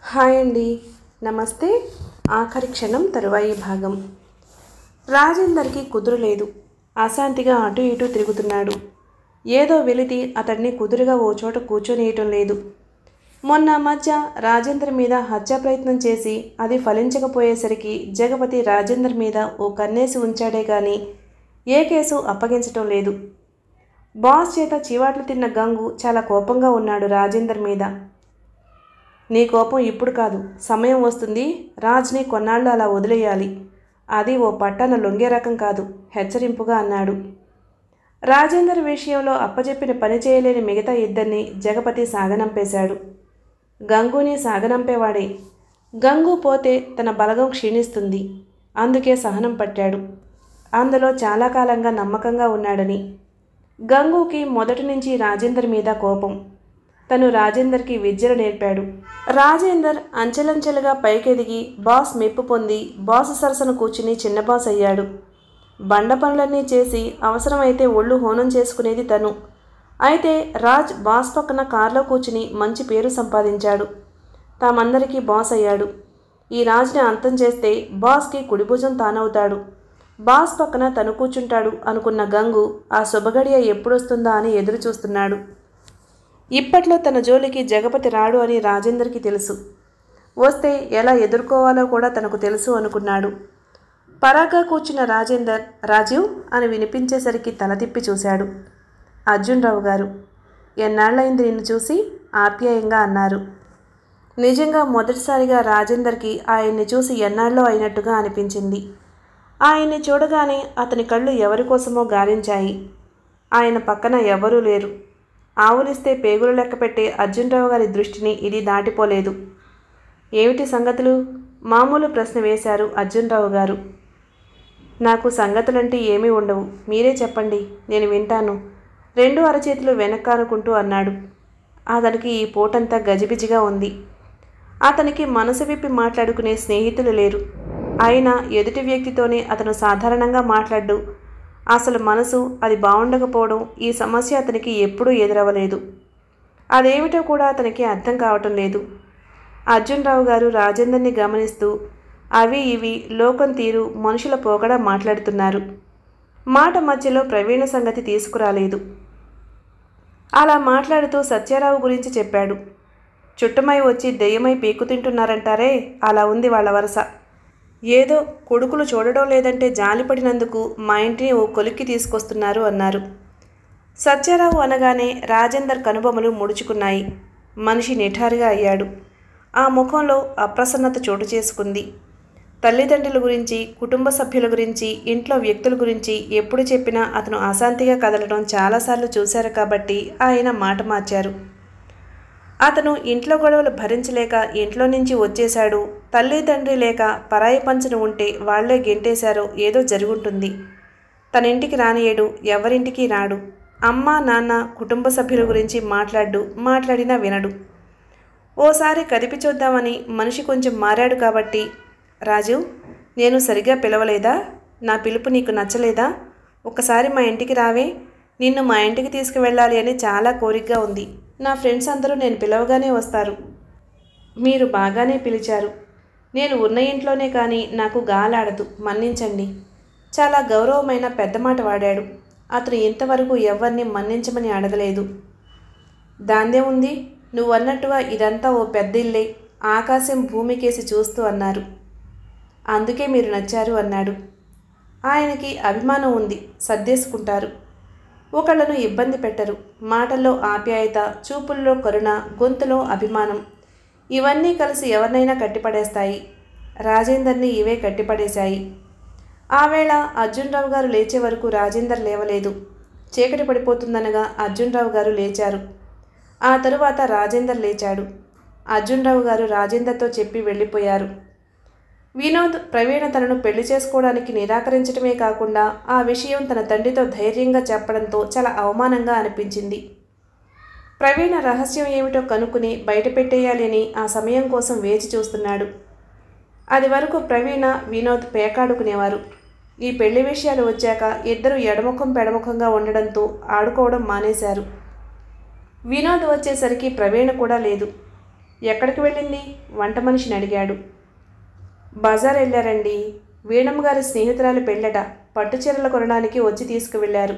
hi అండి నమస్తే ఆఖరి క్షణం తరువాయి భాగం రాజేందర్కి కుదురులేదు అశాంతిగా అటు ఇటు తిరుగుతున్నాడు ఏదో వెలితి అతడిని కుదురుగా ఓ చోట కూర్చొనియటం లేదు మొన్న మధ్య రాజేందర్ మీద హత్య ప్రయత్నం చేసి అది ఫలించకపోయేసరికి జగపతి రాజేందర్ మీద ఓ కన్నేసి ఉంచాడే గాని ఏ కేసు అప్పగించటం లేదు బాస్ చేత చీవాట్లు తిన్న గంగు చాలా కోపంగా ఉన్నాడు రాజేందర్ మీద నీ కోపం ఇప్పుడు కాదు సమయం వస్తుంది రాజ్ని కొన్నాళ్ళు అలా వదిలేయాలి అది ఓ పట్టణ లొంగే రకం కాదు హెచ్చరింపుగా అన్నాడు రాజేందర్ విషయంలో అప్పచెప్పిన పని చేయలేని మిగతా ఇద్దరిని జగపతి సాగనంపేశాడు గంగుని సాగనంపేవాడే గంగు పోతే తన బలగం క్షీణిస్తుంది అందుకే సహనం పట్టాడు అందులో చాలా కాలంగా నమ్మకంగా ఉన్నాడని గంగుకి మొదటి నుంచి రాజేందర్ మీద కోపం తను రాజేందర్కి విద్యను నేర్పాడు రాజేందర్ అంచెలంచెలుగా పైకెదిగి బాస్ మెప్పు పొంది బాస్ సరసన కూర్చుని చిన్న బాస్ అయ్యాడు బండ పనులన్నీ చేసి అవసరమైతే ఒళ్ళు హోనం చేసుకునేది తను అయితే రాజ్ బాస్ పక్కన కారులో కూర్చుని మంచి పేరు సంపాదించాడు తామందరికీ బాస్ అయ్యాడు ఈ రాజ్ని అంతం చేస్తే బాస్కి కుడిభుజం తానవుతాడు బాస్ పక్కన తను కూర్చుంటాడు అనుకున్న గంగు ఆ శుభగడియ ఎప్పుడొస్తుందా అని ఎదురు చూస్తున్నాడు ఇప్పట్లో తన జోలికి జగపతి రాడు అని రాజేందర్కి తెలుసు వస్తే ఎలా ఎదుర్కోవాలో కూడా తనకు తెలుసు అనుకున్నాడు పరాగా కూర్చున్న రాజేందర్ రాజీవ్ అని వినిపించేసరికి తల తిప్పి చూశాడు అర్జున్ రావు గారు ఎన్నాళ్ళైంది నిన్ను చూసి ఆప్యాయంగా అన్నారు నిజంగా మొదటిసారిగా రాజేందర్కి ఆయన్ని చూసి ఎన్నాళ్ళో అయినట్టుగా అనిపించింది ఆయన్ని చూడగానే అతని కళ్ళు ఎవరి కోసమో గాలించాయి ఆయన పక్కన ఎవరూ లేరు ఆవులిస్తే పేగులు లెక్క పెట్టే అర్జున్రావు గారి దృష్టిని ఇది దాటిపోలేదు ఏమిటి సంగతులు మామూలు ప్రశ్న వేశారు అర్జున్రావు గారు నాకు సంగతులంటే ఏమీ ఉండవు మీరే చెప్పండి నేను వింటాను రెండు అరచేతులు వెనక్కానుకుంటూ అన్నాడు అతనికి ఈ పూటంతా గజిబిజిగా ఉంది అతనికి మనసు విప్పి మాట్లాడుకునే స్నేహితులు లేరు అయినా ఎదుటి వ్యక్తితోనే అతను సాధారణంగా మాట్లాడు అసలు మనసు అది బాగుండకపోవడం ఈ సమస్య అతనికి ఎప్పుడూ ఎదురవ్వలేదు అదేమిటో కూడా అతనికి అర్థం కావటం లేదు అర్జున్ రావు గారు రాజేందర్ని గమనిస్తూ అవి ఇవి లోకం తీరు మనుషుల పోకడా మాట్లాడుతున్నారు మాట మధ్యలో ప్రవీణ సంగతి తీసుకురాలేదు అలా మాట్లాడుతూ సత్యారావు గురించి చెప్పాడు చుట్టమై వచ్చి దెయ్యమై పీకు తింటున్నారంటారే అలా ఉంది వాళ్ళ వరస ఏదో కొడుకులు చూడడం లేదంటే జాలిపడినందుకు మా ఇంటిని ఓ కొలిక్కి తీసుకొస్తున్నారు అన్నారు సత్యారావు అనగానే రాజేందర్ కనుబొమలు ముడుచుకున్నాయి మనిషి నిఠారుగా అయ్యాడు ఆ ముఖంలో అప్రసన్నత చోటు చేసుకుంది తల్లిదండ్రుల గురించి కుటుంబ సభ్యుల గురించి ఇంట్లో వ్యక్తుల గురించి ఎప్పుడు చెప్పినా అతను అశాంతిగా కదలడం చాలాసార్లు చూశారు కాబట్టి ఆయన మాట మార్చారు అతను ఇంట్లో గొడవలు భరించలేక ఇంట్లో నుంచి వచ్చేశాడు తల్లి తండ్రి లేక పరాయి పంచన ఉంటే వాళ్లే గెంటేశారో ఏదో జరుగుంటుంది తన ఇంటికి రానియడు ఎవరింటికి రాడు అమ్మ నాన్న కుటుంబ సభ్యుల గురించి మాట్లాడు మాట్లాడినా వినడు ఓసారి కదిపి చూద్దామని మనిషి కొంచెం మారాడు కాబట్టి రాజు నేను సరిగా పిలవలేదా నా పిలుపు నీకు నచ్చలేదా ఒకసారి మా ఇంటికి రావే నిన్ను మా ఇంటికి తీసుకువెళ్ళాలి అని చాలా కోరికగా ఉంది నా ఫ్రెండ్స్ అందరూ నేను పిలవగానే వస్తారు మీరు బాగానే పిలిచారు నేను ఉన్న ఇంట్లోనే కానీ నాకు గాలాడదు మన్నించండి చాలా గౌరవమైన పెద్ద మాట వాడాడు అతను ఇంతవరకు ఎవరిని మన్నించమని అడగలేదు దాందే ఉంది నువ్వు అన్నట్టుగా ఇదంతా ఓ పెద్ద ఇల్లే ఆకాశం భూమికేసి చూస్తూ అన్నారు అందుకే మీరు నచ్చారు అన్నాడు ఆయనకి అభిమానం ఉంది సర్దేసుకుంటారు ఒకళ్ళను ఇబ్బంది పెట్టరు మాటల్లో ఆప్యాయత చూపుల్లో కరుణ గొంతులో అభిమానం ఇవన్నీ కలిసి ఎవరినైనా కట్టిపడేస్తాయి రాజేందర్ని ఇవే కట్టిపడేశాయి ఆ వేళ అర్జున్రావు గారు లేచే వరకు రాజేందర్ లేవలేదు చీకటి పడిపోతుందనగా అర్జున్రావు గారు లేచారు ఆ తరువాత రాజేందర్ లేచాడు అర్జున్రావు గారు రాజేందర్తో చెప్పి వెళ్ళిపోయారు వినోద్ ప్రవీణ తనను పెళ్లి చేసుకోవడానికి నిరాకరించడమే కాకుండా ఆ విషయం తన తండ్రితో ధైర్యంగా చెప్పడంతో చాలా అవమానంగా అనిపించింది ప్రవీణ రహస్యం ఏమిటో కనుక్కుని బయటపెట్టేయాలి అని ఆ సమయం కోసం వేచి చూస్తున్నాడు అది వరకు ప్రవీణ వినోద్ పేకాడుకునేవారు ఈ పెళ్లి విషయాలు వచ్చాక ఇద్దరు ఎడముఖం పెడముఖంగా ఉండడంతో ఆడుకోవడం మానేశారు వినోద్ వచ్చేసరికి ప్రవీణ కూడా లేదు ఎక్కడికి వెళ్ళింది వంట మనిషిని అడిగాడు బజార్ వెళ్ళారండి వీణమ్మ గారి స్నేహితురాలు పెళ్ళట పట్టు చీరలు కొనడానికి వచ్చి తీసుకువెళ్ళారు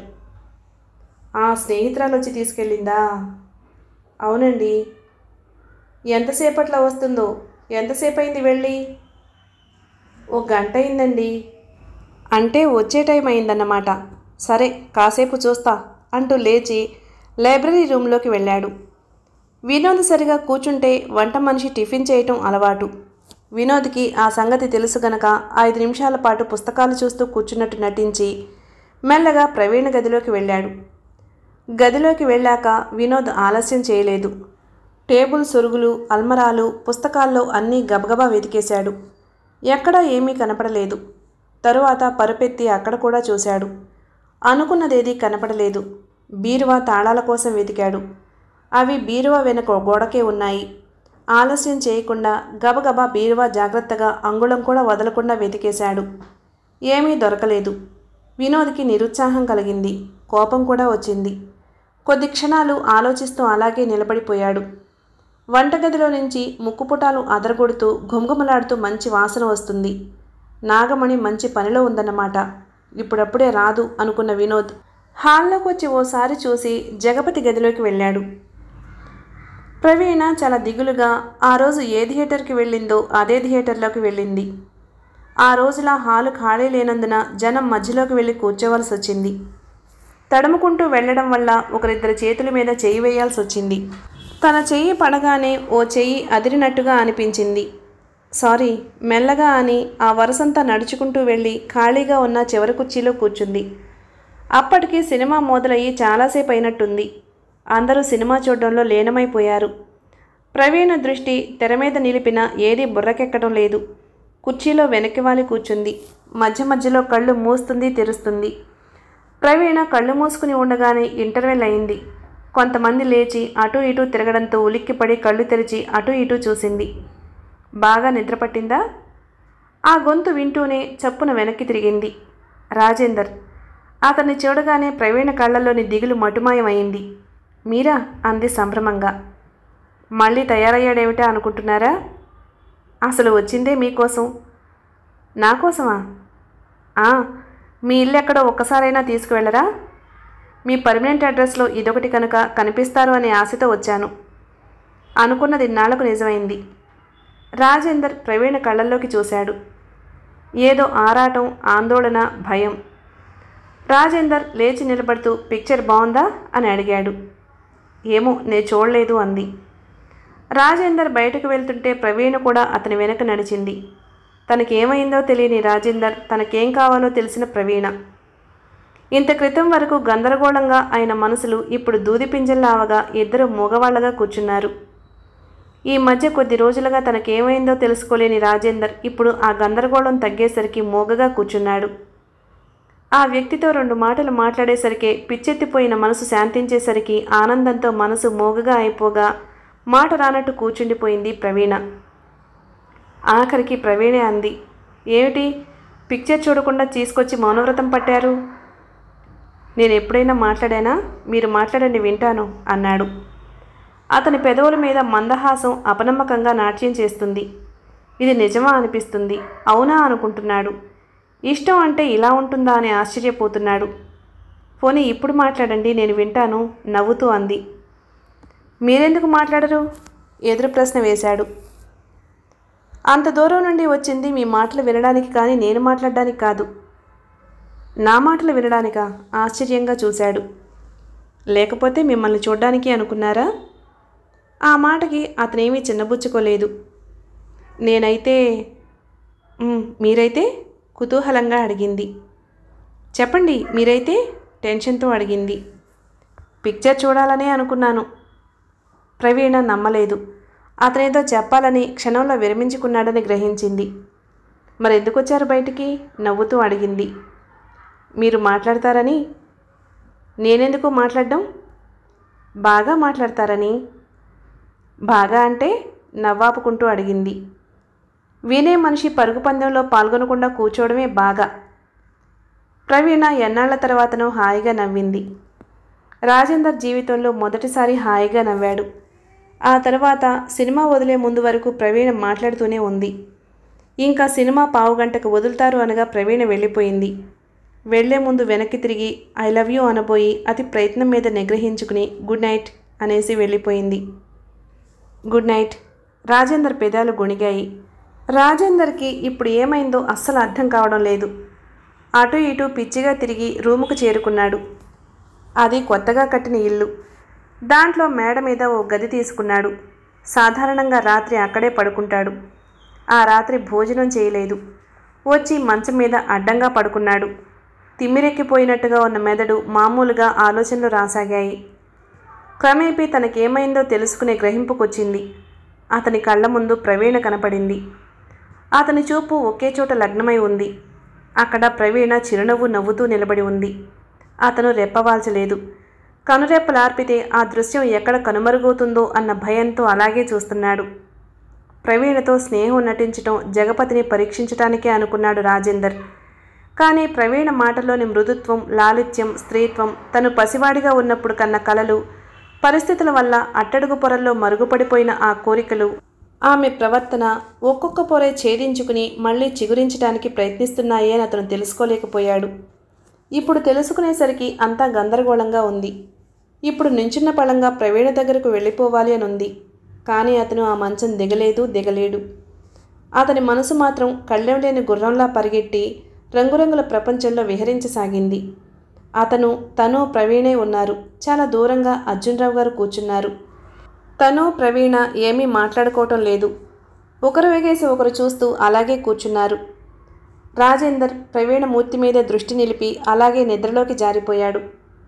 ఆ స్నేహితురాలు వచ్చి తీసుకెళ్ళిందా అవునండి ఎంతసేపట్లో వస్తుందో ఎంతసేపు అయింది వెళ్ళి ఓ గంట అయిందండి అంటే వచ్చే టైం అయిందన్నమాట సరే కాసేపు చూస్తా అంటూ లేచి లైబ్రరీ రూమ్లోకి వెళ్ళాడు వినోద్ సరిగా కూర్చుంటే వంట మనిషి టిఫిన్ చేయటం అలవాటు వినోద్కి ఆ సంగతి తెలుసు గనక ఐదు నిమిషాల పాటు పుస్తకాలు చూస్తూ కూర్చున్నట్టు నటించి మెల్లగా ప్రవీణ గదిలోకి వెళ్ళాడు గదిలోకి వెళ్ళాక వినోద్ ఆలస్యం చేయలేదు టేబుల్ సొరుగులు అల్మరాలు పుస్తకాల్లో అన్నీ గబగబా వెతికేశాడు ఎక్కడా ఏమీ కనపడలేదు తరువాత పరుపెత్తి అక్కడ కూడా చూశాడు అనుకున్నదేదీ కనపడలేదు బీరువా తాళాల కోసం వెతికాడు అవి బీరువా వెనుక గోడకే ఉన్నాయి ఆలస్యం చేయకుండా గబగబా బీరువా జాగ్రత్తగా అంగుళం కూడా వదలకుండా వెతికేశాడు ఏమీ దొరకలేదు వినోద్కి నిరుత్సాహం కలిగింది కోపం కూడా వచ్చింది కొద్ది క్షణాలు ఆలోచిస్తూ అలాగే నిలబడిపోయాడు వంటగదిలో నుంచి ముక్కుపుటాలు అదరగొడుతూ ఘుమఘుమలాడుతూ మంచి వాసన వస్తుంది నాగమణి మంచి పనిలో ఉందన్నమాట ఇప్పుడప్పుడే రాదు అనుకున్న వినోద్ హాల్లోకి వచ్చి ఓసారి చూసి జగపతి గదిలోకి వెళ్ళాడు ప్రవీణ చాలా దిగులుగా ఆ రోజు ఏ థియేటర్కి వెళ్ళిందో అదే థియేటర్లోకి వెళ్ళింది ఆ రోజులా హాలు ఖాళీ లేనందున జనం మధ్యలోకి వెళ్ళి కూర్చోవలసి వచ్చింది తడుముకుంటూ వెళ్ళడం వల్ల ఒకరిద్దరి చేతుల మీద చేయి వేయాల్సి వచ్చింది తన చెయ్యి పడగానే ఓ చెయ్యి అదిరినట్టుగా అనిపించింది సారీ మెల్లగా అని ఆ వరసంతా నడుచుకుంటూ వెళ్ళి ఖాళీగా ఉన్న చివరి కుర్చీలో కూర్చుంది అప్పటికి సినిమా మొదలయ్యి చాలాసేపు అయినట్టుంది అందరూ సినిమా చూడడంలో లీనమైపోయారు ప్రవీణ దృష్టి తెర మీద నిలిపిన ఏదీ బుర్రకెక్కడం లేదు కుర్చీలో వెనక్కి వాలి కూర్చుంది మధ్య మధ్యలో కళ్ళు మూస్తుంది తెరుస్తుంది ప్రవీణ కళ్ళు మూసుకుని ఉండగానే ఇంటర్వెల్ అయింది కొంతమంది లేచి అటు ఇటు తిరగడంతో ఉలిక్కిపడి కళ్ళు తెరిచి అటు ఇటు చూసింది బాగా నిద్రపట్టిందా ఆ గొంతు వింటూనే చప్పున వెనక్కి తిరిగింది రాజేందర్ అతన్ని చూడగానే ప్రవీణ కళ్ళల్లోని దిగులు మటుమాయమైంది మీరా అంది సంభ్రమంగా మళ్ళీ తయారయ్యాడేమిటా అనుకుంటున్నారా అసలు వచ్చిందే మీకోసం నా కోసమా ఆ, మీ ఇల్లు ఎక్కడో ఒక్కసారైనా తీసుకువెళ్ళరా మీ పర్మనెంట్ అడ్రస్లో ఇదొకటి కనుక కనిపిస్తారు అనే ఆశతో వచ్చాను అనుకున్నది ఇన్నాళ్లకు నిజమైంది రాజేందర్ ప్రవీణ కళ్ళల్లోకి చూశాడు ఏదో ఆరాటం ఆందోళన భయం రాజేందర్ లేచి నిలబడుతూ పిక్చర్ బాగుందా అని అడిగాడు ఏమో నేను చూడలేదు అంది రాజేందర్ బయటకు వెళ్తుంటే ప్రవీణ కూడా అతని వెనక నడిచింది తనకేమైందో తెలియని రాజేందర్ తనకేం కావాలో తెలిసిన ప్రవీణ ఇంత క్రితం వరకు గందరగోళంగా ఆయన మనసులు ఇప్పుడు దూది పింజల్లావగా ఇద్దరు మూగవాళ్లగా కూర్చున్నారు ఈ మధ్య కొద్ది రోజులుగా తనకేమైందో తెలుసుకోలేని రాజేందర్ ఇప్పుడు ఆ గందరగోళం తగ్గేసరికి మూగగా కూర్చున్నాడు ఆ వ్యక్తితో రెండు మాటలు మాట్లాడేసరికి పిచ్చెత్తిపోయిన మనసు శాంతించేసరికి ఆనందంతో మనసు మోగగా అయిపోగా మాట రానట్టు కూర్చుండిపోయింది ప్రవీణ ఆఖరికి ప్రవీణే అంది ఏమిటి పిక్చర్ చూడకుండా తీసుకొచ్చి మౌనవ్రతం పట్టారు నేను ఎప్పుడైనా మాట్లాడానా మీరు మాట్లాడండి వింటాను అన్నాడు అతని పెదవుల మీద మందహాసం అపనమ్మకంగా నాట్యం చేస్తుంది ఇది నిజమా అనిపిస్తుంది అవునా అనుకుంటున్నాడు ఇష్టం అంటే ఇలా ఉంటుందా అని ఆశ్చర్యపోతున్నాడు పోనీ ఇప్పుడు మాట్లాడండి నేను వింటాను నవ్వుతూ అంది మీరెందుకు మాట్లాడరు ఎదురు ప్రశ్న వేశాడు అంత దూరం నుండి వచ్చింది మీ మాటలు వినడానికి కానీ నేను మాట్లాడడానికి కాదు నా మాటలు వినడానికా ఆశ్చర్యంగా చూశాడు లేకపోతే మిమ్మల్ని చూడ్డానికి అనుకున్నారా ఆ మాటకి అతనేమీ చిన్నబుచ్చుకోలేదు నేనైతే "ఉమ్, మీరైతే కుతూహలంగా అడిగింది చెప్పండి మీరైతే టెన్షన్తో అడిగింది పిక్చర్ చూడాలనే అనుకున్నాను ప్రవీణ నమ్మలేదు అతనేదో చెప్పాలని క్షణంలో విరమించుకున్నాడని గ్రహించింది మరెందుకు వచ్చారు బయటికి నవ్వుతూ అడిగింది మీరు మాట్లాడతారని నేనెందుకు మాట్లాడడం బాగా మాట్లాడతారని బాగా అంటే నవ్వాపుకుంటూ అడిగింది వినే మనిషి పరుగు పందెంలో పాల్గొనకుండా కూర్చోవడమే బాగా ప్రవీణ ఎన్నాళ్ల తర్వాతనో హాయిగా నవ్వింది రాజేందర్ జీవితంలో మొదటిసారి హాయిగా నవ్వాడు ఆ తర్వాత సినిమా వదిలే ముందు వరకు ప్రవీణ మాట్లాడుతూనే ఉంది ఇంకా సినిమా పావు గంటకు వదులుతారు అనగా ప్రవీణ వెళ్ళిపోయింది వెళ్లే ముందు వెనక్కి తిరిగి ఐ లవ్ యూ అనబోయి అతి ప్రయత్నం మీద నిగ్రహించుకుని గుడ్ నైట్ అనేసి వెళ్ళిపోయింది గుడ్ నైట్ రాజేందర్ పెదాలు గొణిగాయి రాజేందర్కి ఇప్పుడు ఏమైందో అస్సలు అర్థం కావడం లేదు అటు ఇటు పిచ్చిగా తిరిగి రూముకు చేరుకున్నాడు అది కొత్తగా కట్టిన ఇల్లు దాంట్లో మేడ మీద ఓ గది తీసుకున్నాడు సాధారణంగా రాత్రి అక్కడే పడుకుంటాడు ఆ రాత్రి భోజనం చేయలేదు వచ్చి మంచం మీద అడ్డంగా పడుకున్నాడు తిమ్మిరెక్కిపోయినట్టుగా ఉన్న మెదడు మామూలుగా ఆలోచనలు రాసాగాయి క్రమేపీ తనకేమైందో తెలుసుకునే గ్రహింపుకొచ్చింది అతని కళ్ళ ముందు ప్రవీణ కనపడింది అతని చూపు ఒకే చోట లగ్నమై ఉంది అక్కడ ప్రవీణ చిరునవ్వు నవ్వుతూ నిలబడి ఉంది అతను రెప్పవాల్చలేదు కనురెప్పలార్పితే ఆ దృశ్యం ఎక్కడ కనుమరుగవుతుందో అన్న భయంతో అలాగే చూస్తున్నాడు ప్రవీణతో స్నేహం నటించటం జగపతిని పరీక్షించటానికే అనుకున్నాడు రాజేందర్ కానీ ప్రవీణ మాటలోని మృదుత్వం లాలిత్యం స్త్రీత్వం తను పసివాడిగా ఉన్నప్పుడు కన్న కలలు పరిస్థితుల వల్ల అట్టడుగు పొరల్లో మరుగుపడిపోయిన ఆ కోరికలు ఆమె ప్రవర్తన ఒక్కొక్క పొరే ఛేదించుకుని మళ్ళీ చిగురించడానికి ప్రయత్నిస్తున్నాయే అని అతను తెలుసుకోలేకపోయాడు ఇప్పుడు తెలుసుకునేసరికి అంతా గందరగోళంగా ఉంది ఇప్పుడు నించున్న పళంగా ప్రవీణ దగ్గరకు వెళ్ళిపోవాలి అని ఉంది కానీ అతను ఆ మంచం దిగలేదు దిగలేడు అతని మనసు మాత్రం కళ్ళెం లేని గుర్రంలా పరిగెట్టి రంగురంగుల ప్రపంచంలో విహరించసాగింది అతను తను ప్రవీణే ఉన్నారు చాలా దూరంగా అర్జునరావు గారు కూర్చున్నారు తను ప్రవీణ ఏమీ మాట్లాడుకోవటం లేదు ఒకరు వెగేసి ఒకరు చూస్తూ అలాగే కూర్చున్నారు రాజేందర్ ప్రవీణ మూర్తి మీద దృష్టి నిలిపి అలాగే నిద్రలోకి జారిపోయాడు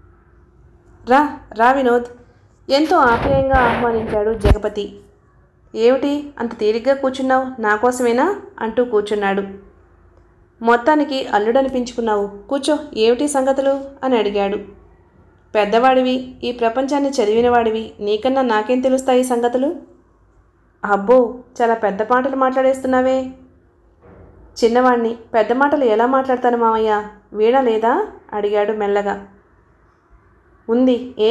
రా రా వినోద్ ఎంతో ఆప్యాయంగా ఆహ్వానించాడు జగపతి ఏమిటి అంత తీరిగ్గా కూర్చున్నావు నా కోసమేనా అంటూ కూర్చున్నాడు మొత్తానికి అల్లుడనిపించుకున్నావు కూర్చో ఏమిటి సంగతులు అని అడిగాడు పెద్దవాడివి ఈ ప్రపంచాన్ని చదివినవాడివి నీకన్నా నాకేం తెలుస్తాయి సంగతులు అబ్బో చాలా పెద్ద మాటలు మాట్లాడేస్తున్నావే చిన్నవాణ్ణి పెద్ద మాటలు ఎలా మాట్లాడతాను మామయ్య వీణ లేదా అడిగాడు మెల్లగా ఉంది ఏ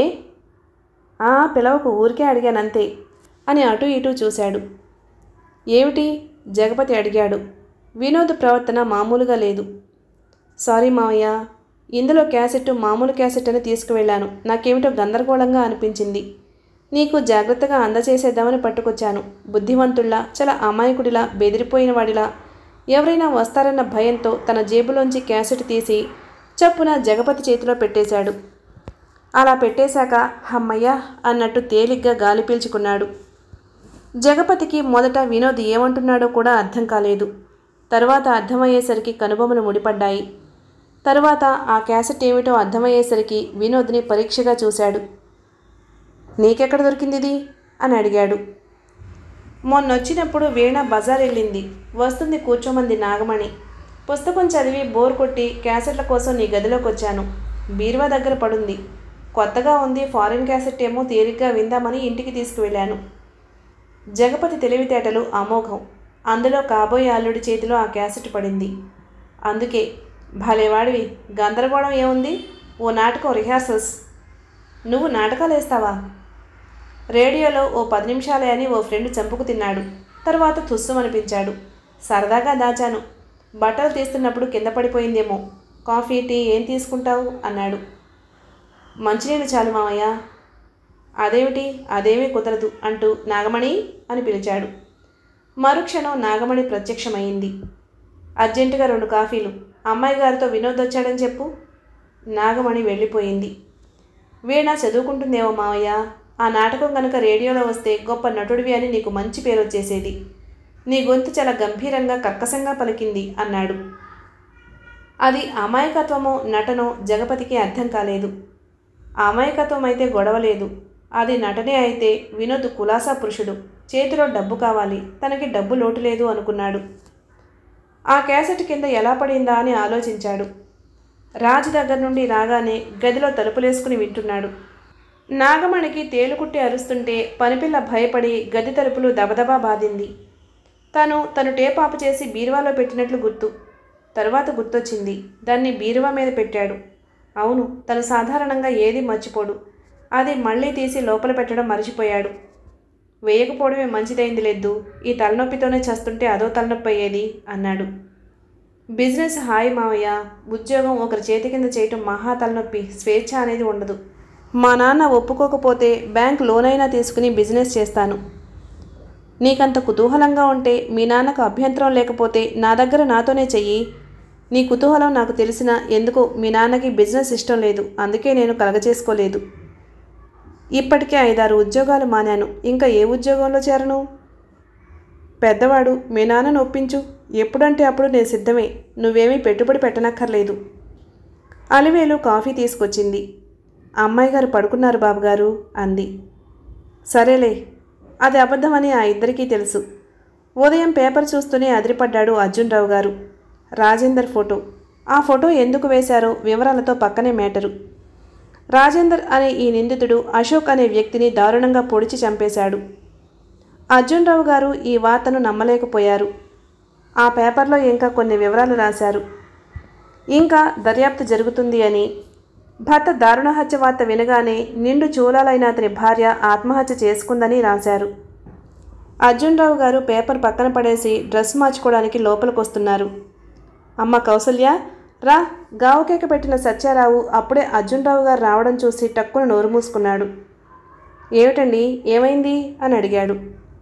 ఆ పిలవకు ఊరికే అడిగానంతే అని అటు ఇటు చూశాడు ఏమిటి జగపతి అడిగాడు వినోద్ ప్రవర్తన మామూలుగా లేదు సారీ మావయ్య ఇందులో క్యాసెట్ మామూలు క్యాసెట్ అని తీసుకువెళ్ళాను నాకేమిటో గందరగోళంగా అనిపించింది నీకు జాగ్రత్తగా అందచేసేద్దామని పట్టుకొచ్చాను బుద్ధిమంతుల్లా చాలా అమాయకుడిలా బెదిరిపోయిన వాడిలా ఎవరైనా వస్తారన్న భయంతో తన జేబులోంచి క్యాసెట్ తీసి చప్పున జగపతి చేతిలో పెట్టేశాడు అలా పెట్టేశాక హమ్మయ్య అన్నట్టు తేలిగ్గా గాలి పీల్చుకున్నాడు జగపతికి మొదట వినోద్ ఏమంటున్నాడో కూడా అర్థం కాలేదు తరువాత అర్థమయ్యేసరికి కనుబొమలు ముడిపడ్డాయి తరువాత ఆ క్యాసెట్ ఏమిటో అర్థమయ్యేసరికి వినోద్ని పరీక్షగా చూశాడు నీకెక్కడ దొరికింది ఇది అని అడిగాడు మొన్నొచ్చినప్పుడు వీణ బజార్ వెళ్ళింది వస్తుంది కూర్చోమంది నాగమణి పుస్తకం చదివి బోర్ కొట్టి క్యాసెట్ల కోసం నీ గదిలోకి వచ్చాను బీరువా దగ్గర పడుంది కొత్తగా ఉంది ఫారిన్ క్యాసెట్ ఏమో తేలిగ్గా విందామని ఇంటికి తీసుకువెళ్ళాను జగపతి తెలివితేటలు అమోఘం అందులో కాబోయే అల్లుడి చేతిలో ఆ క్యాసెట్ పడింది అందుకే భలేవాడివి గందరగోళం ఏముంది ఓ నాటకం రిహార్సల్స్ నువ్వు నాటకాలు వేస్తావా రేడియోలో ఓ పది నిమిషాలే అని ఓ ఫ్రెండ్ చంపుకు తిన్నాడు తర్వాత తుస్సు అనిపించాడు సరదాగా దాచాను బట్టలు తీస్తున్నప్పుడు కింద పడిపోయిందేమో కాఫీ టీ ఏం తీసుకుంటావు అన్నాడు మంచినీళ్ళు చాలు మామయ్య అదేమిటి అదేమీ కుదరదు అంటూ నాగమణి అని పిలిచాడు మరుక్షణం నాగమణి ప్రత్యక్షమైంది అర్జెంటుగా రెండు కాఫీలు అమ్మాయి గారితో వినోద్ వచ్చాడని చెప్పు నాగమణి వెళ్ళిపోయింది వీణ చదువుకుంటుందేమో మావయ్య ఆ నాటకం కనుక రేడియోలో వస్తే గొప్ప నటుడివి అని నీకు మంచి పేరు వచ్చేసేది నీ గొంతు చాలా గంభీరంగా కర్కశంగా పలికింది అన్నాడు అది అమాయకత్వమో నటనో జగపతికి అర్థం కాలేదు అమాయకత్వం అయితే గొడవలేదు అది నటనే అయితే వినోద్ కులాసా పురుషుడు చేతిలో డబ్బు కావాలి తనకి డబ్బు లోటు లేదు అనుకున్నాడు ఆ క్యాసెట్ కింద ఎలా పడిందా అని ఆలోచించాడు రాజు దగ్గర నుండి రాగానే గదిలో తలుపులేసుకుని వింటున్నాడు నాగమణికి తేలుకుట్టి అరుస్తుంటే పనిపిల్ల భయపడి గది తలుపులు దబదబా బాధింది తను తను టేప్ ఆపు చేసి బీరువాలో పెట్టినట్లు గుర్తు తరువాత గుర్తొచ్చింది దాన్ని బీరువా మీద పెట్టాడు అవును తను సాధారణంగా ఏది మర్చిపోడు అది మళ్ళీ తీసి లోపల పెట్టడం మర్చిపోయాడు వేయకపోవడమే మంచిదైంది లేదు ఈ తలనొప్పితోనే చస్తుంటే అదో తలనొప్పి అయ్యేది అన్నాడు బిజినెస్ హాయి మావయ్య ఉద్యోగం ఒకరి చేతి కింద చేయటం మహా తలనొప్పి స్వేచ్ఛ అనేది ఉండదు మా నాన్న ఒప్పుకోకపోతే బ్యాంక్ లోన్ అయినా తీసుకుని బిజినెస్ చేస్తాను నీకంత కుతూహలంగా ఉంటే మీ నాన్నకు అభ్యంతరం లేకపోతే నా దగ్గర నాతోనే చెయ్యి నీ కుతూహలం నాకు తెలిసిన ఎందుకో మీ నాన్నకి బిజినెస్ ఇష్టం లేదు అందుకే నేను కలగచేసుకోలేదు ఇప్పటికే ఐదారు ఉద్యోగాలు మానాను ఇంకా ఏ ఉద్యోగంలో చేరను పెద్దవాడు మీ నాన్నను ఒప్పించు ఎప్పుడంటే అప్పుడు నేను సిద్ధమే నువ్వేమీ పెట్టుబడి పెట్టనక్కర్లేదు అలివేలు కాఫీ తీసుకొచ్చింది అమ్మాయి గారు పడుకున్నారు బాబుగారు అంది సరేలే అది అబద్ధమని ఆ ఇద్దరికీ తెలుసు ఉదయం పేపర్ చూస్తూనే అదిరిపడ్డాడు అర్జున్ రావు గారు రాజేందర్ ఫోటో ఆ ఫోటో ఎందుకు వేశారో వివరాలతో పక్కనే మేటరు రాజేందర్ అనే ఈ నిందితుడు అశోక్ అనే వ్యక్తిని దారుణంగా పొడిచి చంపేశాడు అర్జున్ రావు గారు ఈ వార్తను నమ్మలేకపోయారు ఆ పేపర్లో ఇంకా కొన్ని వివరాలు రాశారు ఇంకా దర్యాప్తు జరుగుతుంది అని భర్త దారుణ హత్య వార్త వినగానే నిండు చూలాలైన అతని భార్య ఆత్మహత్య చేసుకుందని రాశారు అర్జున్ రావు గారు పేపర్ పక్కన పడేసి డ్రెస్ మార్చుకోవడానికి లోపలికి వస్తున్నారు అమ్మ కౌసల్య రా గావుకేక పెట్టిన సత్యారావు అప్పుడే అర్జున్ రావు గారు రావడం చూసి టక్కున నోరు మూసుకున్నాడు ఏమిటండి ఏమైంది అని అడిగాడు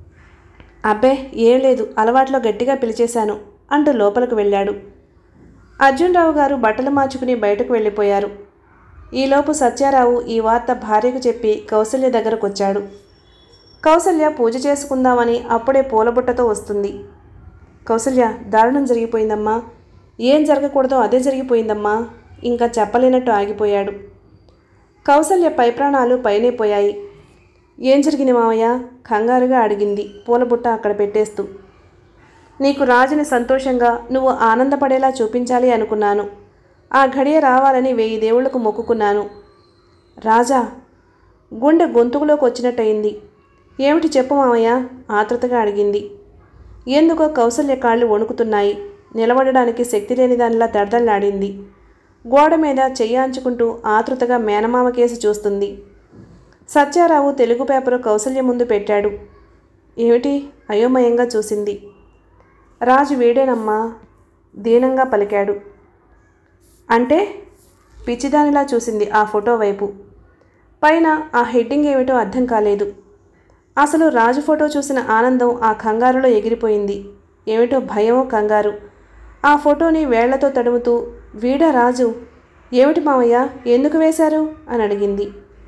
అబ్బే ఏం లేదు అలవాట్లో గట్టిగా పిలిచేశాను అంటూ లోపలికి వెళ్ళాడు అర్జున్ రావు గారు బట్టలు మార్చుకుని బయటకు వెళ్ళిపోయారు ఈలోపు సత్యారావు ఈ వార్త భార్యకు చెప్పి కౌసల్య దగ్గరకు వచ్చాడు కౌసల్య పూజ చేసుకుందామని అప్పుడే పూలబుట్టతో వస్తుంది కౌసల్య దారుణం జరిగిపోయిందమ్మా ఏం జరగకూడదో అదే జరిగిపోయిందమ్మా ఇంకా చెప్పలేనట్టు ఆగిపోయాడు కౌసల్య పై ప్రాణాలు పైనే పోయాయి ఏం జరిగింది మావయ్య కంగారుగా అడిగింది పూలబుట్ట అక్కడ పెట్టేస్తూ నీకు రాజుని సంతోషంగా నువ్వు ఆనందపడేలా చూపించాలి అనుకున్నాను ఆ ఘడియ రావాలని వెయ్యి దేవుళ్లకు మొక్కుకున్నాను రాజా గుండె గొంతుకులోకి వచ్చినట్టయింది ఏమిటి చెప్పు మామయ్య ఆతృతగా అడిగింది ఎందుకో కౌసల్య కాళ్ళు వణుకుతున్నాయి నిలబడడానికి శక్తి లేని దానిలా దడదల్లాడింది గోడ మీద చెయ్యాంచుకుంటూ ఆతృతగా మేనమామ కేసి చూస్తుంది సత్యారావు తెలుగు పేపరు కౌసల్య ముందు పెట్టాడు ఏమిటి అయోమయంగా చూసింది రాజు వీడేనమ్మా దీనంగా పలికాడు అంటే పిచ్చిదానిలా చూసింది ఆ ఫోటో వైపు పైన ఆ హెడ్డింగ్ ఏమిటో అర్థం కాలేదు అసలు రాజు ఫోటో చూసిన ఆనందం ఆ కంగారులో ఎగిరిపోయింది ఏమిటో భయమో కంగారు ఆ ఫోటోని వేళ్లతో తడుముతూ వీడా రాజు ఏమిటి మామయ్య ఎందుకు వేశారు అని అడిగింది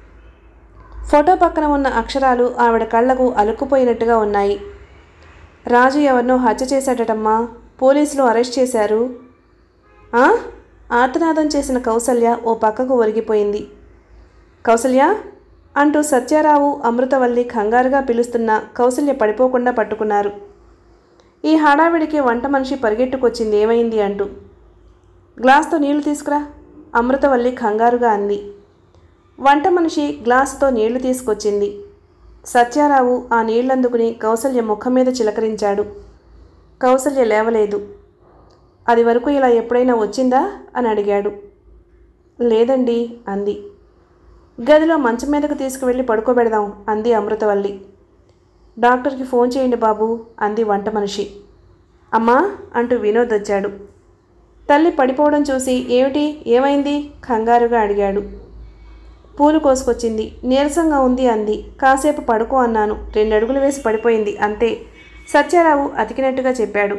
ఫోటో పక్కన ఉన్న అక్షరాలు ఆవిడ కళ్ళకు అలుక్కుపోయినట్టుగా ఉన్నాయి రాజు ఎవరినో హత్య చేశాడటమ్మా పోలీసులు అరెస్ట్ చేశారు ఆ ఆర్తనాదం చేసిన కౌసల్య ఓ పక్కకు ఒరిగిపోయింది కౌసల్య అంటూ సత్యారావు అమృతవల్లి కంగారుగా పిలుస్తున్న కౌసల్య పడిపోకుండా పట్టుకున్నారు ఈ హడావిడికి వంట మనిషి పరిగెట్టుకొచ్చింది ఏమైంది అంటూ గ్లాస్తో నీళ్లు తీసుకురా అమృతవల్లి కంగారుగా అంది వంట మనిషి గ్లాసుతో నీళ్లు తీసుకొచ్చింది సత్యారావు ఆ నీళ్లందుకుని కౌసల్య ముఖం మీద చిలకరించాడు కౌసల్య లేవలేదు అది వరకు ఇలా ఎప్పుడైనా వచ్చిందా అని అడిగాడు లేదండి అంది గదిలో మంచం మీదకు తీసుకువెళ్ళి పడుకోబెడదాం అంది అమృతవల్లి డాక్టర్కి ఫోన్ చేయండి బాబు అంది వంట మనిషి అమ్మా అంటూ వినోద్ వచ్చాడు తల్లి పడిపోవడం చూసి ఏమిటి ఏమైంది కంగారుగా అడిగాడు పూలు కోసుకొచ్చింది నీరసంగా ఉంది అంది కాసేపు పడుకో అన్నాను రెండు అడుగులు వేసి పడిపోయింది అంతే సత్యారావు అతికినట్టుగా చెప్పాడు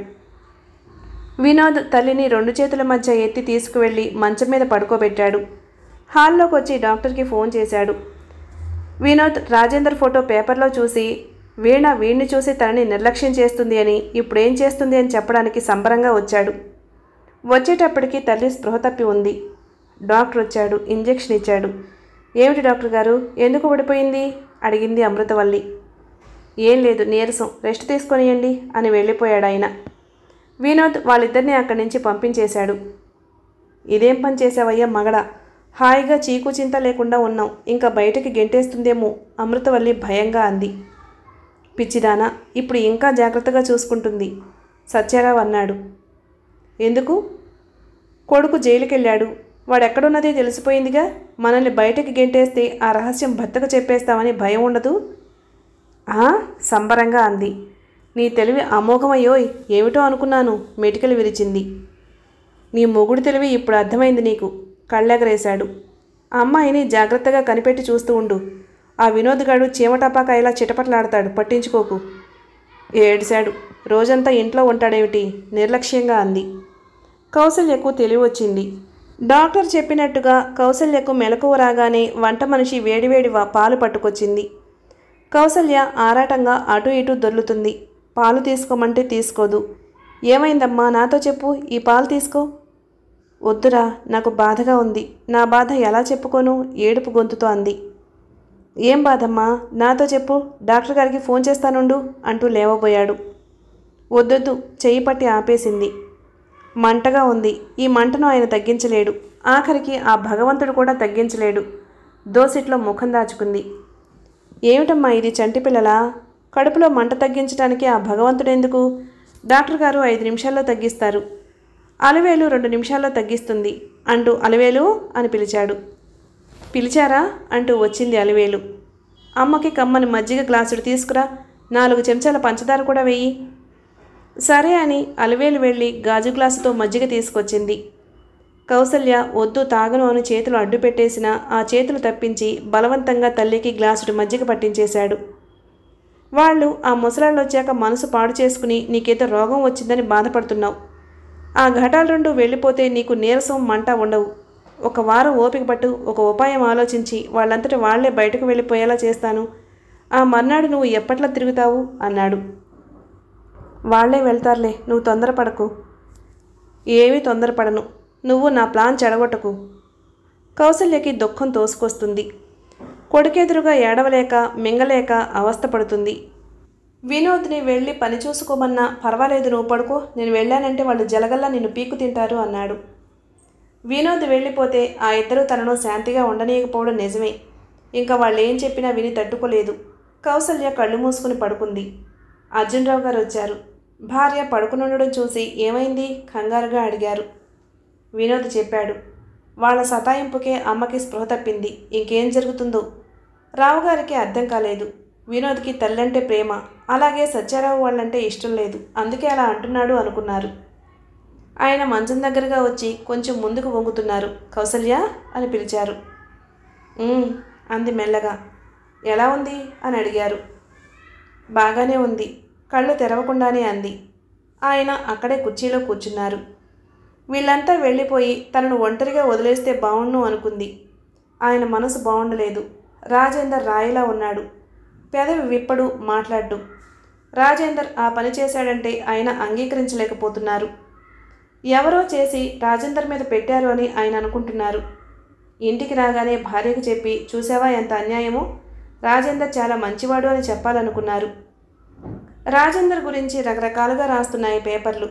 వినోద్ తల్లిని రెండు చేతుల మధ్య ఎత్తి తీసుకువెళ్ళి మంచం మీద పడుకోబెట్టాడు హాల్లోకి వచ్చి డాక్టర్కి ఫోన్ చేశాడు వినోద్ రాజేందర్ ఫోటో పేపర్లో చూసి వీణ వీణ్ణి చూసి తనని నిర్లక్ష్యం చేస్తుంది అని ఇప్పుడేం చేస్తుంది అని చెప్పడానికి సంబరంగా వచ్చాడు వచ్చేటప్పటికి తల్లి స్పృహ తప్పి ఉంది డాక్టర్ వచ్చాడు ఇంజెక్షన్ ఇచ్చాడు ఏమిటి డాక్టర్ గారు ఎందుకు పడిపోయింది అడిగింది అమృతవల్లి ఏం లేదు నీరసం రెస్ట్ తీసుకొనియండి అని వెళ్ళిపోయాడు ఆయన వినోద్ వాళ్ళిద్దరిని అక్కడి నుంచి పంపించేశాడు ఇదేం పని చేసావయ్యా మగడ హాయిగా చీకు చింత లేకుండా ఉన్నాం ఇంకా బయటకి గెంటేస్తుందేమో అమృతవల్లి భయంగా అంది పిచ్చిదానా ఇప్పుడు ఇంకా జాగ్రత్తగా చూసుకుంటుంది సత్యారావు అన్నాడు ఎందుకు కొడుకు జైలుకెళ్ళాడు వాడెక్కడున్నది తెలిసిపోయిందిగా మనల్ని బయటకి గెంటేస్తే ఆ రహస్యం భర్తకు చెప్పేస్తామని భయం ఉండదు ఆ సంబరంగా అంది నీ తెలివి అమోఘమయ్యోయ్ ఏమిటో అనుకున్నాను మెటికలు విరిచింది నీ మొగుడు తెలివి ఇప్పుడు అర్థమైంది నీకు కళ్ళెగరేశాడు అమ్మాయిని జాగ్రత్తగా కనిపెట్టి చూస్తూ ఉండు ఆ వినోద్గాడు చీమటపాక ఇలా చిటపటలాడతాడు పట్టించుకోకు ఏడిశాడు రోజంతా ఇంట్లో ఉంటాడేమిటి నిర్లక్ష్యంగా అంది కౌసల్యకు తెలివి వచ్చింది డాక్టర్ చెప్పినట్టుగా కౌసల్యకు మెలకువ రాగానే వంట మనిషి వేడివేడి వా- పాలు పట్టుకొచ్చింది కౌసల్య ఆరాటంగా అటు ఇటు దొర్లుతుంది పాలు తీసుకోమంటే తీసుకోదు ఏమైందమ్మా నాతో చెప్పు ఈ పాలు తీసుకో వద్దురా నాకు బాధగా ఉంది నా బాధ ఎలా చెప్పుకోను ఏడుపు గొంతుతో అంది ఏం బాధమ్మా నాతో చెప్పు డాక్టర్ గారికి ఫోన్ చేస్తానుండు అంటూ లేవబోయాడు వద్దొద్దు చెయ్యి పట్టి ఆపేసింది మంటగా ఉంది ఈ మంటను ఆయన తగ్గించలేడు ఆఖరికి ఆ భగవంతుడు కూడా తగ్గించలేడు దోసిట్లో ముఖం దాచుకుంది ఏమిటమ్మా ఇది చంటి పిల్లలా కడుపులో మంట తగ్గించడానికి ఆ భగవంతుడెందుకు డాక్టర్ గారు ఐదు నిమిషాల్లో తగ్గిస్తారు అలవేలు రెండు నిమిషాల్లో తగ్గిస్తుంది అంటూ అలవేలు అని పిలిచాడు పిలిచారా అంటూ వచ్చింది అలివేలు అమ్మకి కమ్మని మజ్జిగ గ్లాసుడు తీసుకురా నాలుగు చెంచాల పంచదార కూడా వెయ్యి సరే అని అలివేలు వెళ్ళి గాజు గ్లాసుతో మజ్జిగ తీసుకొచ్చింది కౌసల్య వద్దు తాగను అని చేతులు అడ్డు పెట్టేసిన ఆ చేతులు తప్పించి బలవంతంగా తల్లికి గ్లాసుడు మజ్జిగ పట్టించేశాడు వాళ్ళు ఆ ముసలాళ్ళు వచ్చాక మనసు పాడు చేసుకుని నీకేదో రోగం వచ్చిందని బాధపడుతున్నావు ఆ ఘటాలు రెండు వెళ్ళిపోతే నీకు నీరసం మంట ఉండవు ఒక వారం ఓపిక పట్టు ఒక ఉపాయం ఆలోచించి వాళ్ళంతట వాళ్లే బయటకు వెళ్ళిపోయేలా చేస్తాను ఆ మర్నాడు నువ్వు ఎప్పట్లా తిరుగుతావు అన్నాడు వాళ్లే వెళ్తారులే నువ్వు తొందరపడకు ఏమీ తొందరపడను నువ్వు నా ప్లాన్ చెడగొట్టకు కౌసల్యకి దుఃఖం తోసుకొస్తుంది కొడుకెదురుగా ఏడవలేక మింగలేక అవస్థపడుతుంది వినోద్ని వెళ్ళి పని చూసుకోమన్నా పర్వాలేదు నువ్వు పడుకో నేను వెళ్ళానంటే వాళ్ళు జలగల్లా నిన్ను పీకు తింటారు అన్నాడు వినోద్ వెళ్ళిపోతే ఆ ఇద్దరు తనను శాంతిగా ఉండనీయకపోవడం నిజమే ఇంకా వాళ్ళు ఏం చెప్పినా విని తట్టుకోలేదు కౌసల్య కళ్ళు మూసుకుని పడుకుంది అర్జునరావు గారు వచ్చారు భార్య పడుకునుండడం చూసి ఏమైంది కంగారుగా అడిగారు వినోద్ చెప్పాడు వాళ్ళ సతాయింపుకే అమ్మకి స్పృహ తప్పింది ఇంకేం జరుగుతుందో రావుగారికి అర్థం కాలేదు వినోద్కి తల్లంటే ప్రేమ అలాగే సత్యారావు వాళ్ళంటే ఇష్టం లేదు అందుకే అలా అంటున్నాడు అనుకున్నారు ఆయన మంచం దగ్గరగా వచ్చి కొంచెం ముందుకు వంగుతున్నారు కౌసల్య అని పిలిచారు "ఉమ్," అంది మెల్లగా ఎలా ఉంది అని అడిగారు బాగానే ఉంది కళ్ళు తెరవకుండానే అంది ఆయన అక్కడే కుర్చీలో కూర్చున్నారు వీళ్ళంతా వెళ్ళిపోయి తనను ఒంటరిగా వదిలేస్తే బావుణ్ణు అనుకుంది ఆయన మనసు బాగుండలేదు రాజేందర్ రాయిలా ఉన్నాడు పెదవి విప్పడు మాట్లాడ్డు రాజేందర్ ఆ పని చేశాడంటే ఆయన అంగీకరించలేకపోతున్నారు ఎవరో చేసి రాజేందర్ మీద పెట్టారు అని ఆయన అనుకుంటున్నారు ఇంటికి రాగానే భార్యకు చెప్పి చూసావా ఎంత అన్యాయమో రాజేందర్ చాలా మంచివాడు అని చెప్పాలనుకున్నారు రాజేందర్ గురించి రకరకాలుగా రాస్తున్నాయి పేపర్లు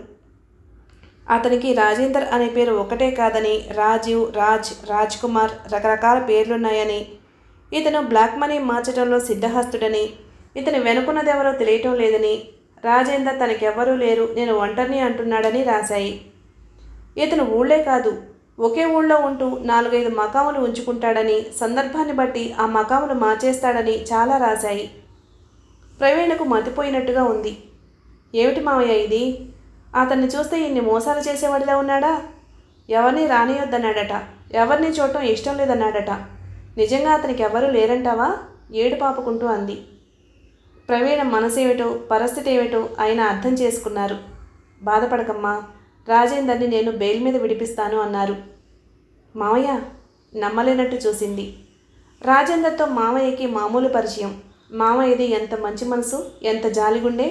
అతనికి రాజేందర్ అనే పేరు ఒకటే కాదని రాజీవ్ రాజ్ రాజ్ కుమార్ రకరకాల పేర్లున్నాయని ఇతను బ్లాక్ మనీ మార్చడంలో సిద్ధహస్తుడని ఇతని వెనుకున్నదెవరో తెలియటం లేదని రాజేందర్ తనకెవ్వరూ లేరు నేను ఒంటరిని అంటున్నాడని రాశాయి ఇతను ఊళ్ళే కాదు ఒకే ఊళ్ళో ఉంటూ నాలుగైదు మకాములు ఉంచుకుంటాడని సందర్భాన్ని బట్టి ఆ మకాములు మార్చేస్తాడని చాలా రాశాయి ప్రవీణకు మతిపోయినట్టుగా ఉంది ఏమిటి మావయ్య ఇది అతన్ని చూస్తే ఇన్ని మోసాలు చేసేవాడిలా ఉన్నాడా ఎవరిని రానియొద్దన్నాడట ఎవరిని చూడటం ఇష్టం లేదన్నాడట నిజంగా అతనికి ఎవరూ లేరంటావా ఏడు పాపుకుంటూ అంది ప్రవీణ మనసేమిటో పరిస్థితి ఏమిటో ఆయన అర్థం చేసుకున్నారు బాధపడకమ్మా రాజేందర్ని నేను బెయిల్ మీద విడిపిస్తాను అన్నారు మావయ్య నమ్మలేనట్టు చూసింది రాజేందర్తో మామయ్యకి మామూలు పరిచయం మామయ్యది ఎంత మంచి మనసు ఎంత జాలిగుండే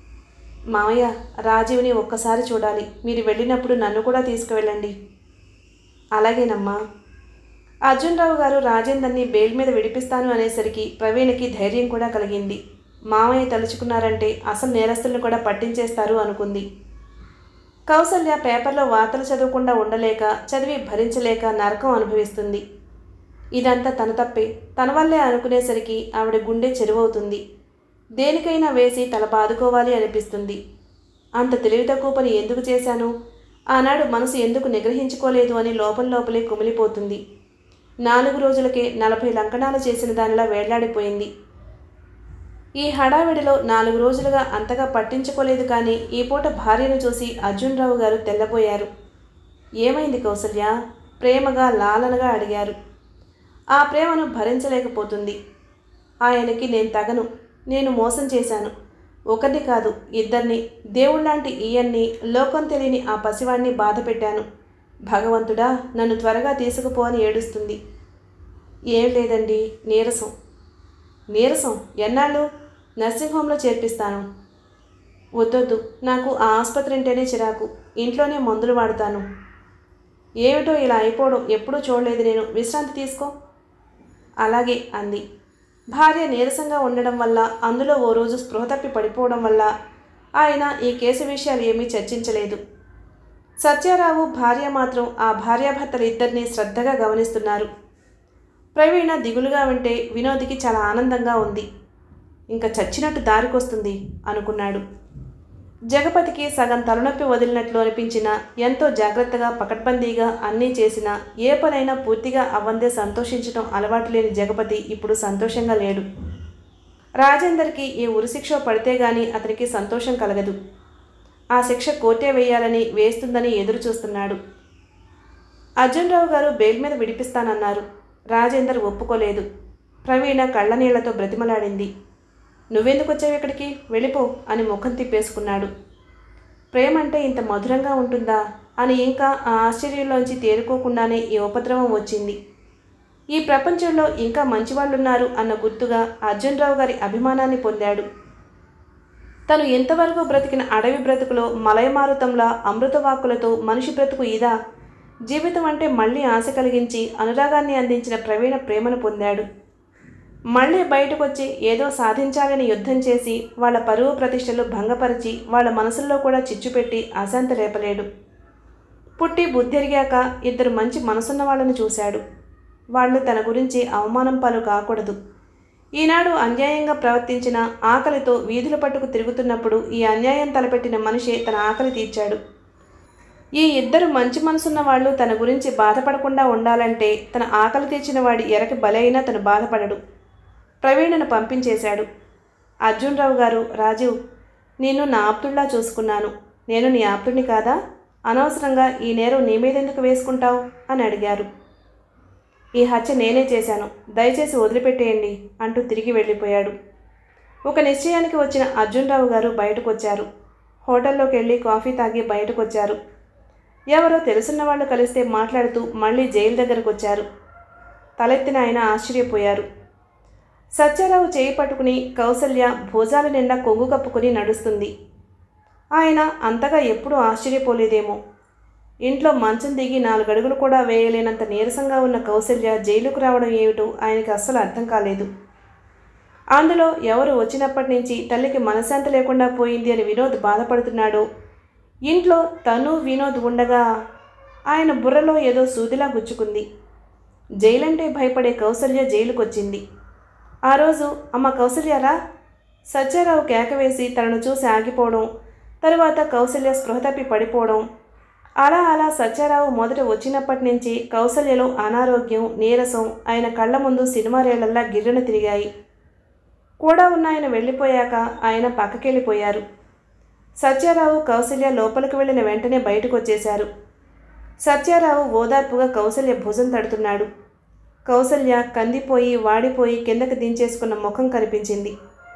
మామయ్య రాజీవ్ని ఒక్కసారి చూడాలి మీరు వెళ్ళినప్పుడు నన్ను కూడా తీసుకువెళ్ళండి అలాగేనమ్మా అర్జునరావు గారు రాజేందర్ని బెయిల్ మీద విడిపిస్తాను అనేసరికి ప్రవీణకి ధైర్యం కూడా కలిగింది మామయ్య తలుచుకున్నారంటే అసలు నేరస్తులను కూడా పట్టించేస్తారు అనుకుంది కౌసల్య పేపర్లో వార్తలు చదవకుండా ఉండలేక చదివి భరించలేక నరకం అనుభవిస్తుంది ఇదంతా తన తప్పే తన వల్లే అనుకునేసరికి ఆవిడ గుండె చెరువవుతుంది దేనికైనా వేసి తల బాదుకోవాలి అనిపిస్తుంది అంత తెలివి తక్కువ పని ఎందుకు చేశాను ఆనాడు మనసు ఎందుకు నిగ్రహించుకోలేదు అని లోపల లోపలే కుమిలిపోతుంది నాలుగు రోజులకే నలభై లంకణాలు చేసిన దానిలా వేళ్లాడిపోయింది ఈ హడావిడిలో నాలుగు రోజులుగా అంతగా పట్టించుకోలేదు కానీ ఈ పూట భార్యను చూసి అర్జున్ రావు గారు తెల్లబోయారు ఏమైంది కౌసల్య ప్రేమగా లాలనగా అడిగారు ఆ ప్రేమను భరించలేకపోతుంది ఆయనకి నేను తగను నేను మోసం చేశాను ఒకరిని కాదు ఇద్దరిని దేవుళ్లాంటి ఈయన్ని లోకం తెలియని ఆ పసివాణ్ణి బాధ పెట్టాను భగవంతుడా నన్ను త్వరగా తీసుకుపో అని ఏడుస్తుంది ఏం లేదండి నీరసం నీరసం ఎన్నాళ్ళు నర్సింగ్ హోమ్లో చేర్పిస్తాను వద్దొద్దు నాకు ఆ ఆసుపత్రి అంటేనే చిరాకు ఇంట్లోనే మందులు వాడతాను ఏమిటో ఇలా అయిపోవడం ఎప్పుడూ చూడలేదు నేను విశ్రాంతి తీసుకో అలాగే అంది భార్య నీరసంగా ఉండడం వల్ల అందులో ఓ రోజు స్పృహ తప్పి పడిపోవడం వల్ల ఆయన ఈ కేసు విషయాలు ఏమీ చర్చించలేదు సత్యారావు భార్య మాత్రం ఆ భార్యాభర్తలు ఇద్దరిని శ్రద్ధగా గమనిస్తున్నారు ప్రవీణ దిగులుగా ఉంటే వినోద్కి చాలా ఆనందంగా ఉంది ఇంకా చచ్చినట్టు దారికొస్తుంది అనుకున్నాడు జగపతికి సగం తలనొప్పి వదిలినట్లు అనిపించినా ఎంతో జాగ్రత్తగా పకడ్బందీగా అన్నీ చేసినా ఏ పనైనా పూర్తిగా అవ్వందే సంతోషించడం అలవాటు లేని జగపతి ఇప్పుడు సంతోషంగా లేడు రాజేందర్కి ఈ ఉరిశిక్ష పడితే గాని అతనికి సంతోషం కలగదు ఆ శిక్ష కోర్టే వేయాలని వేస్తుందని ఎదురు చూస్తున్నాడు అర్జున్రావు గారు బెయిల్ మీద విడిపిస్తానన్నారు రాజేందర్ ఒప్పుకోలేదు ప్రవీణ కళ్ళనీళ్లతో బ్రతిమలాడింది నువ్వెందుకు వచ్చావు ఇక్కడికి వెళ్ళిపో అని ముఖం తిప్పేసుకున్నాడు ప్రేమంటే ఇంత మధురంగా ఉంటుందా అని ఇంకా ఆ ఆశ్చర్యంలోంచి తేరుకోకుండానే ఈ ఉపద్రవం వచ్చింది ఈ ప్రపంచంలో ఇంకా మంచివాళ్ళున్నారు అన్న గుర్తుగా అర్జున్రావు గారి అభిమానాన్ని పొందాడు తను ఎంతవరకు బ్రతికిన అడవి బ్రతుకులో మలయమారుతంలా అమృతవాక్కులతో మనిషి బ్రతుకు ఇదా జీవితం అంటే మళ్ళీ ఆశ కలిగించి అనురాగాన్ని అందించిన ప్రవీణ ప్రేమను పొందాడు మళ్ళీ బయటకొచ్చి ఏదో సాధించాలని యుద్ధం చేసి వాళ్ళ పరువు ప్రతిష్టలు భంగపరిచి వాళ్ళ మనసుల్లో కూడా చిచ్చుపెట్టి అశాంతి రేపలేడు పుట్టి బుద్ధిరిగాక ఇద్దరు మంచి మనసున్న వాళ్ళని చూశాడు వాళ్ళు తన గురించి అవమానం పాలు కాకూడదు ఈనాడు అన్యాయంగా ప్రవర్తించిన ఆకలితో వీధుల పట్టుకు తిరుగుతున్నప్పుడు ఈ అన్యాయం తలపెట్టిన మనిషే తన ఆకలి తీర్చాడు ఈ ఇద్దరు మంచి మనసున్న వాళ్ళు తన గురించి బాధపడకుండా ఉండాలంటే తన ఆకలి తీర్చిన వాడి ఎరకి బలైనా తను బాధపడడు ప్రవీణను పంపించేశాడు అర్జున్రావు గారు రాజీవ్ నేను నా ఆప్తుల్లా చూసుకున్నాను నేను నీ ఆప్తుడిని కాదా అనవసరంగా ఈ నేరం నీ మీదెందుకు వేసుకుంటావు అని అడిగారు ఈ హత్య నేనే చేశాను దయచేసి వదిలిపెట్టేయండి అంటూ తిరిగి వెళ్ళిపోయాడు ఒక నిశ్చయానికి వచ్చిన అర్జున్రావు గారు బయటకు వచ్చారు హోటల్లోకి వెళ్ళి కాఫీ తాగి బయటకు వచ్చారు ఎవరో తెలుసున్న వాళ్ళు కలిస్తే మాట్లాడుతూ మళ్ళీ జైలు దగ్గరకు వచ్చారు తలెత్తిన ఆయన ఆశ్చర్యపోయారు సత్యారావు చేయి పట్టుకుని కౌసల్య భుజాల నిండా కొంగు కప్పుకుని నడుస్తుంది ఆయన అంతగా ఎప్పుడూ ఆశ్చర్యపోలేదేమో ఇంట్లో మంచం దిగి నాలుగడుగులు కూడా వేయలేనంత నీరసంగా ఉన్న కౌసల్య జైలుకు రావడం ఏమిటో ఆయనకి అస్సలు అర్థం కాలేదు అందులో ఎవరు వచ్చినప్పటి నుంచి తల్లికి మనశ్శాంతి లేకుండా పోయింది అని వినోద్ బాధపడుతున్నాడో ఇంట్లో తను వినోద్ ఉండగా ఆయన బుర్రలో ఏదో సూదిలా గుచ్చుకుంది జైలంటే భయపడే కౌసల్య జైలుకొచ్చింది ఆ రోజు అమ్మ కౌసల్యరా సత్యారావు కేక వేసి తనను చూసి ఆగిపోవడం తరువాత కౌసల్య స్పృహ తప్పి పడిపోవడం అలా అలా సత్యారావు మొదట వచ్చినప్పటి నుంచి కౌసల్యలో అనారోగ్యం నీరసం ఆయన కళ్ళ ముందు సినిమా రేళ్లల్లా గిర్రన తిరిగాయి కూడా ఉన్న ఆయన వెళ్ళిపోయాక ఆయన పక్కకెళ్ళిపోయారు సత్యారావు కౌసల్య లోపలికి వెళ్ళిన వెంటనే బయటకు వచ్చేశారు సత్యారావు ఓదార్పుగా కౌసల్య భుజం తడుతున్నాడు కౌసల్య కందిపోయి వాడిపోయి కిందకి దించేసుకున్న ముఖం కనిపించింది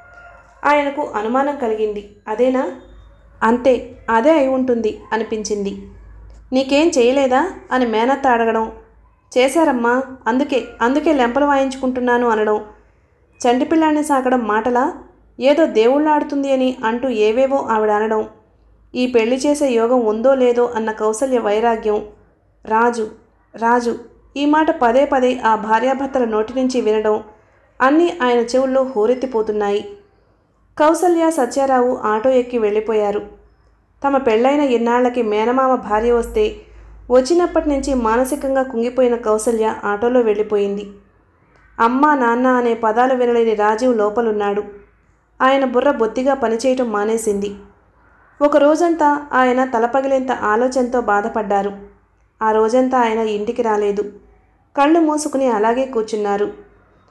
ఆయనకు అనుమానం కలిగింది అదేనా అంతే అదే అయి ఉంటుంది అనిపించింది నీకేం చేయలేదా అని మేనత్త అడగడం చేశారమ్మా అందుకే అందుకే లెంపలు వాయించుకుంటున్నాను అనడం చంటిపిల్లాన్ని సాకడం మాటలా ఏదో దేవుళ్ళు ఆడుతుంది అని అంటూ ఏవేవో ఆవిడ అనడం ఈ పెళ్లి చేసే యోగం ఉందో లేదో అన్న కౌసల్య వైరాగ్యం రాజు రాజు ఈ మాట పదే పదే ఆ భార్యాభర్తల నోటి నుంచి వినడం అన్నీ ఆయన చెవుల్లో హోరెత్తిపోతున్నాయి కౌసల్య సత్యారావు ఆటో ఎక్కి వెళ్ళిపోయారు తమ పెళ్ళైన ఇన్నాళ్లకి మేనమామ భార్య వస్తే వచ్చినప్పటి నుంచి మానసికంగా కుంగిపోయిన కౌసల్య ఆటోలో వెళ్ళిపోయింది అమ్మ నాన్న అనే పదాలు వినలేని రాజీవ్ లోపలున్నాడు ఆయన బుర్ర బొత్తిగా పనిచేయటం మానేసింది ఒక రోజంతా ఆయన తలపగిలేంత ఆలోచనతో బాధపడ్డారు ఆ రోజంతా ఆయన ఇంటికి రాలేదు కళ్ళు మూసుకుని అలాగే కూర్చున్నారు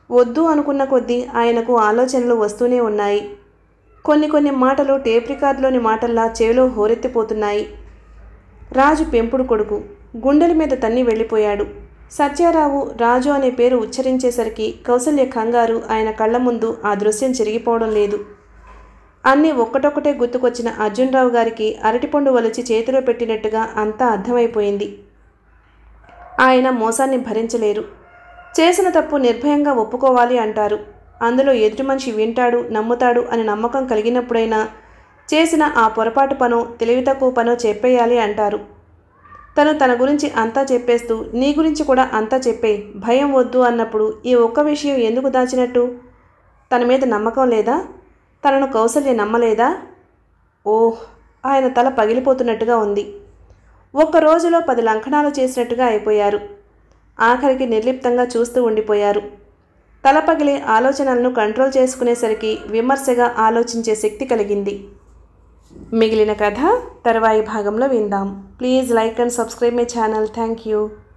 వద్దు అనుకున్న కొద్దీ ఆయనకు ఆలోచనలు వస్తూనే ఉన్నాయి కొన్ని కొన్ని మాటలు టేప్ రికార్డులోని మాటల్లా చెవిలో హోరెత్తిపోతున్నాయి రాజు పెంపుడు కొడుకు గుండెల మీద తన్ని వెళ్ళిపోయాడు సత్యారావు రాజు అనే పేరు ఉచ్చరించేసరికి కౌసల్య కంగారు ఆయన కళ్ళ ముందు ఆ దృశ్యం చెరిగిపోవడం లేదు అన్నీ ఒక్కటొక్కటే గుర్తుకొచ్చిన అర్జునరావు గారికి అరటిపండు వలిచి చేతిలో పెట్టినట్టుగా అంతా అర్థమైపోయింది ఆయన మోసాన్ని భరించలేరు చేసిన తప్పు నిర్భయంగా ఒప్పుకోవాలి అంటారు అందులో ఎదుటి మనిషి వింటాడు నమ్ముతాడు అని నమ్మకం కలిగినప్పుడైనా చేసిన ఆ పొరపాటు పనో తెలివి తక్కువ పనో చెప్పేయాలి అంటారు తను తన గురించి అంతా చెప్పేస్తూ నీ గురించి కూడా అంతా చెప్పే భయం వద్దు అన్నప్పుడు ఈ ఒక్క విషయం ఎందుకు దాచినట్టు తన మీద నమ్మకం లేదా తనను కౌసల్య నమ్మలేదా ఓహ్ ఆయన తల పగిలిపోతున్నట్టుగా ఉంది ఒక్క రోజులో పది లంకణాలు చేసినట్టుగా అయిపోయారు ఆఖరికి నిర్లిప్తంగా చూస్తూ ఉండిపోయారు తల పగిలే ఆలోచనలను కంట్రోల్ చేసుకునేసరికి విమర్శగా ఆలోచించే శక్తి కలిగింది మిగిలిన కథ తర్వాయి భాగంలో విందాం please like and subscribe my channel thank you